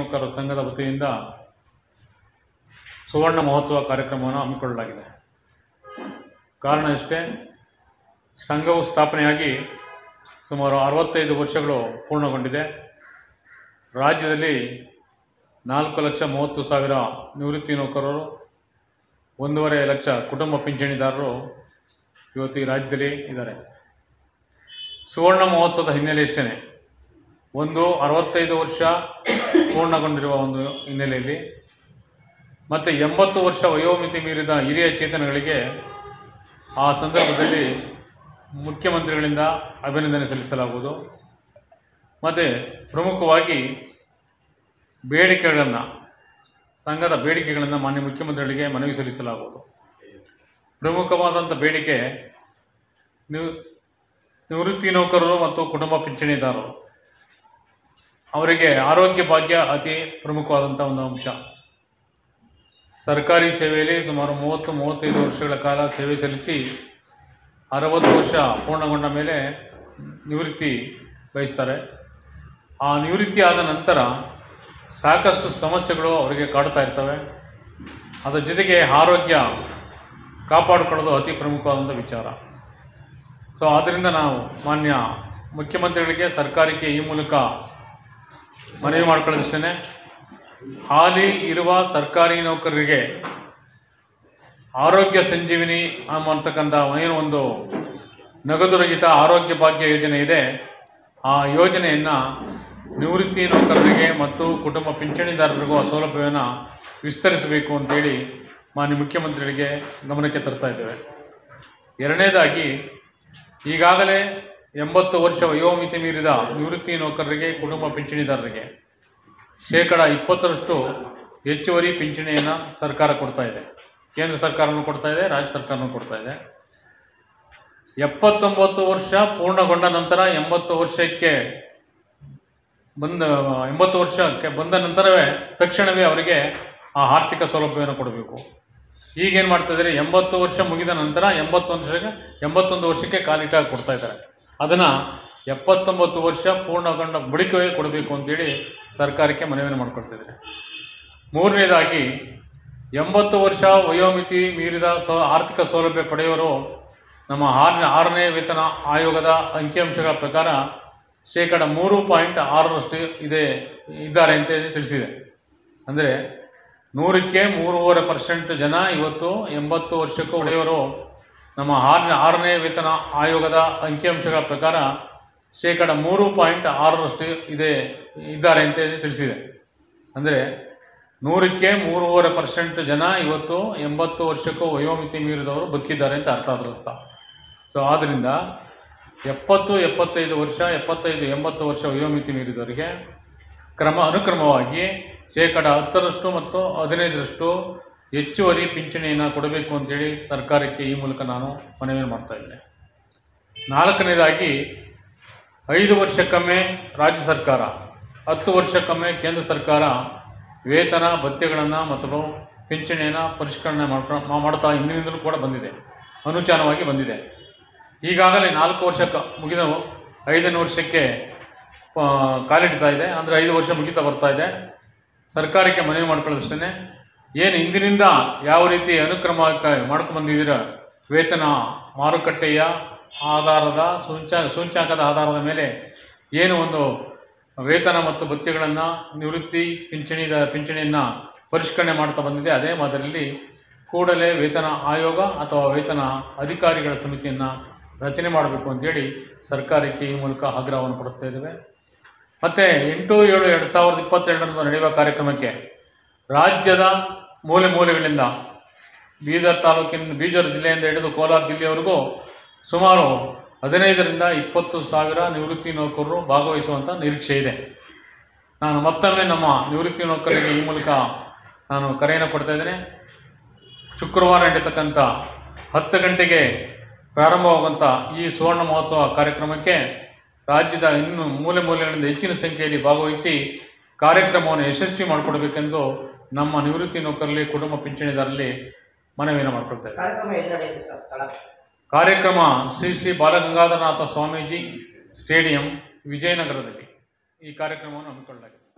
ನೌಕರರ ಸಂಘದ ವತಿಯಿಂದ ಸುವರ್ಣ ಮಹೋತ್ಸವ ಕಾರ್ಯಕ್ರಮವನ್ನು ಹಮ್ಮಿಕೊಳ್ಳಲಾಗಿದೆ ಕಾರಣ ಇಷ್ಟೇ ಸಂಘವು ಸ್ಥಾಪನೆಯಾಗಿ ಸುಮಾರು ಅರವತ್ತೈದು ವರ್ಷಗಳು ಪೂರ್ಣಗೊಂಡಿದೆ ರಾಜ್ಯದಲ್ಲಿ ನಾಲ್ಕು ಲಕ್ಷ ಮೂವತ್ತು ಸಾವಿರ ನಿವೃತ್ತಿ ನೌಕರರು ಒಂದೂವರೆ ಲಕ್ಷ ಕುಟುಂಬ ಪಿಂಚಣಿದಾರರು ಇವತ್ತು ಈ ರಾಜ್ಯದಲ್ಲಿ ಇದ್ದಾರೆ ಸುವರ್ಣ ಮಹೋತ್ಸವದ ಹಿನ್ನೆಲೆ ಇಷ್ಟೇ ಒಂದು ಅರವತ್ತೈದು ವರ್ಷ ಪೂರ್ಣಗೊಂಡಿರುವ ಒಂದು ಹಿನ್ನೆಲೆಯಲ್ಲಿ ಮತ್ತು ಎಂಬತ್ತು ವರ್ಷ ವಯೋಮಿತಿ ಮೀರಿದ ಹಿರಿಯ ಚೇತನಗಳಿಗೆ ಆ ಸಂದರ್ಭದಲ್ಲಿ ಮುಖ್ಯಮಂತ್ರಿಗಳಿಂದ ಅಭಿನಂದನೆ ಸಲ್ಲಿಸಲಾಗುವುದು ಮತ್ತು ಪ್ರಮುಖವಾಗಿ ಬೇಡಿಕೆಗಳನ್ನು ಸಂಘದ ಬೇಡಿಕೆಗಳನ್ನು ಮಾನ್ಯ ಮುಖ್ಯಮಂತ್ರಿಗಳಿಗೆ ಮನವಿ ಸಲ್ಲಿಸಲಾಗುವುದು ಪ್ರಮುಖವಾದಂಥ ಬೇಡಿಕೆ ನಿವ್ ನಿವೃತ್ತಿ ನೌಕರರು ಮತ್ತು ಕುಟುಂಬ ಪಿಂಚಣಿದಾರರು ಅವರಿಗೆ ಆರೋಗ್ಯ ಭಾಗ್ಯ ಅತಿ ಪ್ರಮುಖವಾದಂಥ ಒಂದು ಅಂಶ ಸರ್ಕಾರಿ ಸೇವೆಯಲ್ಲಿ ಸುಮಾರು ಮೂವತ್ತು ಮೂವತ್ತೈದು ವರ್ಷಗಳ ಕಾಲ ಸೇವೆ ಸಲ್ಲಿಸಿ ಅರವತ್ತು ವರ್ಷ ಪೂರ್ಣಗೊಂಡ ಮೇಲೆ ನಿವೃತ್ತಿ ಬಯಸ್ತಾರೆ ಆ ನಿವೃತ್ತಿ ಆದ ನಂತರ ಸಾಕಷ್ಟು ಸಮಸ್ಯೆಗಳು ಅವರಿಗೆ ಕಾಡ್ತಾ ಇರ್ತವೆ ಅದರ ಜೊತೆಗೆ ಆರೋಗ್ಯ ಕಾಪಾಡಿಕೊಳ್ಳೋದು ಅತಿ ಪ್ರಮುಖವಾದಂಥ ವಿಚಾರ ಸೊ ಆದ್ದರಿಂದ ನಾವು ಮಾನ್ಯ ಮುಖ್ಯಮಂತ್ರಿಗಳಿಗೆ ಸರ್ಕಾರಕ್ಕೆ ಈ ಮೂಲಕ ಮನವಿ ಮಾಡ್ಕೊಳ್ಳೋದಿಷ್ಟೇ ಹಾಲಿ ಇರುವ ಸರ್ಕಾರಿ ನೌಕರರಿಗೆ ಆರೋಗ್ಯ ಸಂಜೀವಿನಿ ಅಂತಕ್ಕಂಥ ಏನು ಒಂದು ನಗದು ರಹಿತ ಆರೋಗ್ಯ ಭಾಗ್ಯ ಯೋಜನೆ ಇದೆ ಆ ಯೋಜನೆಯನ್ನು ನಿವೃತ್ತಿ ನೌಕರರಿಗೆ ಮತ್ತು ಕುಟುಂಬ ಪಿಂಚಣಿದಾರರಿಗೂ ಆ ಸೌಲಭ್ಯವನ್ನು ವಿಸ್ತರಿಸಬೇಕು ಅಂತೇಳಿ ಮಾನ್ಯ ಮುಖ್ಯಮಂತ್ರಿಗಳಿಗೆ ಗಮನಕ್ಕೆ ತರ್ತಾ ಇದ್ದೇವೆ ಎರಡನೇದಾಗಿ ಈಗಾಗಲೇ ಎಂಬತ್ತು ವರ್ಷ ವಯೋಮಿತಿ ಮೀರಿದ ನಿವೃತ್ತಿ ನೌಕರರಿಗೆ ಕುಟುಂಬ ಪಿಂಚಣಿದಾರರಿಗೆ ಶೇಕಡ ಇಪ್ಪತ್ತರಷ್ಟು ಹೆಚ್ಚುವರಿ ಪಿಂಚಣಿಯನ್ನು ಸರ್ಕಾರ ಕೊಡ್ತಾ ಇದೆ ಕೇಂದ್ರ ಸರ್ಕಾರನೂ ಕೊಡ್ತಾ ಇದೆ ರಾಜ್ಯ ಸರ್ಕಾರನೂ ಕೊಡ್ತಾ ಇದೆ ಎಪ್ಪತ್ತೊಂಬತ್ತು ವರ್ಷ ಪೂರ್ಣಗೊಂಡ ನಂತರ ಎಂಬತ್ತು ವರ್ಷಕ್ಕೆ ಬಂದ ಎಂಬತ್ತು ವರ್ಷಕ್ಕೆ ಬಂದ ನಂತರವೇ ತಕ್ಷಣವೇ ಅವರಿಗೆ ಆ ಆರ್ಥಿಕ ಸೌಲಭ್ಯವನ್ನು ಕೊಡಬೇಕು ಈಗೇನು ಮಾಡ್ತಾ ಇದ್ದಾರೆ ಎಂಬತ್ತು ವರ್ಷ ಮುಗಿದ ನಂತರ ಎಂಬತ್ತೊಂದು ವರ್ಷಕ್ಕೆ ಎಂಬತ್ತೊಂದು ವರ್ಷಕ್ಕೆ ಕಾಲಿಟ ಕೊಡ್ತಾ ಇದ್ದಾರೆ ಅದನ್ನು ಎಪ್ಪತ್ತೊಂಬತ್ತು ವರ್ಷ ಪೂರ್ಣಗೊಂಡ ಬಳಿಕವೇ ಕೊಡಬೇಕು ಅಂತೇಳಿ ಸರ್ಕಾರಕ್ಕೆ ಮನವಿಯನ್ನು ಮಾಡ್ಕೊಳ್ತಾ ಇದ್ದಾರೆ ಮೂರನೇದಾಗಿ ಎಂಬತ್ತು ವರ್ಷ ವಯೋಮಿತಿ ಮೀರಿದ ಸೌ ಆರ್ಥಿಕ ಸೌಲಭ್ಯ ಪಡೆಯೋರು ನಮ್ಮ ಆರನೇ ಆರನೇ ವೇತನ ಆಯೋಗದ ಅಂಕಿಅಂಶಗಳ ಪ್ರಕಾರ ಶೇಕಡ ಮೂರು ಪಾಯಿಂಟ್ ಆರರಷ್ಟು ಇದೆ ಇದ್ದಾರೆ ಅಂತ ತಿಳಿಸಿದೆ ಅಂದರೆ ನೂರಕ್ಕೆ ಮೂರುವರೆ ಪರ್ಸೆಂಟ್ ಜನ ಇವತ್ತು ಎಂಬತ್ತು ವರ್ಷಕ್ಕೂ ಒಡೆಯವರು ನಮ್ಮ ಆರನೇ ಆರನೇ ವೇತನ ಆಯೋಗದ ಅಂಕಿಅಂಶಗಳ ಪ್ರಕಾರ ಶೇಕಡ ಮೂರು ಪಾಯಿಂಟ್ ಆರರಷ್ಟು ಇದೆ ಇದ್ದಾರೆ ಅಂತ ತಿಳಿಸಿದೆ ಅಂದರೆ ನೂರಕ್ಕೆ ಮೂರುವರೆ ಪರ್ಸೆಂಟ್ ಜನ ಇವತ್ತು ಎಂಬತ್ತು ವರ್ಷಕ್ಕೂ ವಯೋಮಿತಿ ಮೀರಿದವರು ಬದುಕಿದ್ದಾರೆ ಅಂತ ಅರ್ಥ ಅದರ ಅರ್ಥ ಸೊ ಆದ್ದರಿಂದ ಎಪ್ಪತ್ತು ಎಪ್ಪತ್ತೈದು ವರ್ಷ ಎಪ್ಪತ್ತೈದು ಎಂಬತ್ತು ವರ್ಷ ವಯೋಮಿತಿ ಮೀರಿದವರಿಗೆ ಕ್ರಮ ಅನುಕ್ರಮವಾಗಿ ಶೇಕಡ ಹತ್ತರಷ್ಟು ಮತ್ತು ಹದಿನೈದರಷ್ಟು ಹೆಚ್ಚುವರಿ ಪಿಂಚಣಿಯನ್ನು ಕೊಡಬೇಕು ಅಂತೇಳಿ ಸರ್ಕಾರಕ್ಕೆ ಈ ಮೂಲಕ ನಾನು ಮನವಿ ಮಾಡ್ತಾ ಇದ್ದೇನೆ ನಾಲ್ಕನೇದಾಗಿ ಐದು ವರ್ಷಕ್ಕೊಮ್ಮೆ ರಾಜ್ಯ ಸರ್ಕಾರ ಹತ್ತು ವರ್ಷಕ್ಕೊಮ್ಮೆ ಕೇಂದ್ರ ಸರ್ಕಾರ ವೇತನ ಭತ್ಯೆಗಳನ್ನು ಮತ್ತು ಪಿಂಚಣಿಯನ್ನು ಪರಿಷ್ಕರಣೆ ಮಾಡ್ತಾ ಮಾಡ್ತಾ ಹಿಂದಿನಿಂದಲೂ ಕೂಡ ಬಂದಿದೆ ಅನುಚಾನವಾಗಿ ಬಂದಿದೆ ಈಗಾಗಲೇ ನಾಲ್ಕು ವರ್ಷಕ್ಕೆ ಮುಗಿದವು ಐದನೇ ವರ್ಷಕ್ಕೆ ಆ, ಕಾಲಿಡ್ತಾ ಇದೆ ಅಂದರೆ ಐದು ವರ್ಷ ಮುಗಿತಾ ಬರ್ತಾ ಇದೆ ಸರ್ಕಾರಕ್ಕೆ ಮನವಿ ಮಾಡ್ಕೊಳ್ಳೋದಷ್ಟೇ ಏನು ಇಂದಿನಿಂದ ಯಾವ ರೀತಿ ಅನುಕ್ರಮ ಮಾಡ್ಕೊಂಡು ಬಂದಿದ್ದೀರ ವೇತನ ಮಾರುಕಟ್ಟೆಯ ಆಧಾರದ ಸೂಚ್ಯ ಸೂಚ್ಯಾಂಕದ ಆಧಾರದ ಮೇಲೆ ಏನು ಒಂದು ವೇತನ ಮತ್ತು ಭತ್ಯೆಗಳನ್ನು ನಿವೃತ್ತಿ ಪಿಂಚಣಿದ ಪಿಂಚಣಿಯನ್ನು ಪರಿಷ್ಕರಣೆ ಮಾಡ್ತಾ ಬಂದಿದೆ ಅದೇ ಮಾದರಿಯಲ್ಲಿ ಕೂಡಲೇ ವೇತನ ಆಯೋಗ ಅಥವಾ ವೇತನ ಅಧಿಕಾರಿಗಳ ಸಮಿತಿಯನ್ನು ರಚನೆ ಮಾಡಬೇಕು ಅಂತೇಳಿ ಸರ್ಕಾರಕ್ಕೆ ಈ ಮೂಲಕ ಆಗ್ರಹವನ್ನು ಪಡಿಸ್ತಾ ಇದ್ದೇವೆ ಮತ್ತು ಎಂಟು ಏಳು ಎರಡು ಸಾವಿರದ ಇಪ್ಪತ್ತೆರಡರಂದು ನಡೆಯುವ ಕಾರ್ಯಕ್ರಮಕ್ಕೆ ರಾಜ್ಯದ ಮೂಲೆ ಮೂಲೆಗಳಿಂದ ಬೀದರ್ ತಾಲೂಕಿನ ಬೀದರ್ ಜಿಲ್ಲೆಯಿಂದ ಹಿಡಿದು ಕೋಲಾರ ಜಿಲ್ಲೆಯವರೆಗೂ ಸುಮಾರು ಹದಿನೈದರಿಂದ ಇಪ್ಪತ್ತು ಸಾವಿರ ನಿವೃತ್ತಿ ನೌಕರರು ಭಾಗವಹಿಸುವಂಥ ನಿರೀಕ್ಷೆ ಇದೆ ನಾನು ಮತ್ತೊಮ್ಮೆ ನಮ್ಮ ನಿವೃತ್ತಿ ನೌಕರರಿಗೆ ಈ ಮೂಲಕ ನಾನು ಕರೆಯನ್ನು ಕೊಡ್ತಾ ಇದ್ದೇನೆ ಶುಕ್ರವಾರ ನಡೀತಕ್ಕಂಥ ಹತ್ತು ಗಂಟೆಗೆ ಪ್ರಾರಂಭವಾಗುವಂಥ ಈ ಸುವರ್ಣ ಮಹೋತ್ಸವ ಕಾರ್ಯಕ್ರಮಕ್ಕೆ ರಾಜ್ಯದ ಇನ್ನು ಮೂಲೆ ಮೂಲೆಗಳಿಂದ ಹೆಚ್ಚಿನ ಸಂಖ್ಯೆಯಲ್ಲಿ ಭಾಗವಹಿಸಿ ಕಾರ್ಯಕ್ರಮವನ್ನು ಯಶಸ್ವಿ ಮಾಡಿಕೊಡ್ಬೇಕೆಂದು ನಮ್ಮ ನಿವೃತ್ತಿ ನೌಕರರಲ್ಲಿ ಕುಟುಂಬ ಪಿಂಚಣಿದಾರರಲ್ಲಿ ಮನವಿಯನ್ನು ಮಾಡ್ಕೊಳ್ತಾ ಇದ್ದೇನೆ ಕಾರ್ಯಕ್ರಮ ಎಲ್ಲಿ ನಡೆಯುತ್ತೆ ಸರ್ ಸ್ಥಳ ಕಾರ್ಯಕ್ರಮ ಶ್ರೀ ಶ್ರೀ ಬಾಲಗಂಗಾಧರನಾಥ ಸ್ವಾಮೀಜಿ ಸ್ಟೇಡಿಯಂ ವಿಜಯನಗರದಲ್ಲಿ ಈ ಕಾರ್ಯಕ್ರಮವನ್ನು ಹಮ್ಮಿಕೊಳ್ಳಲಾಗಿದೆ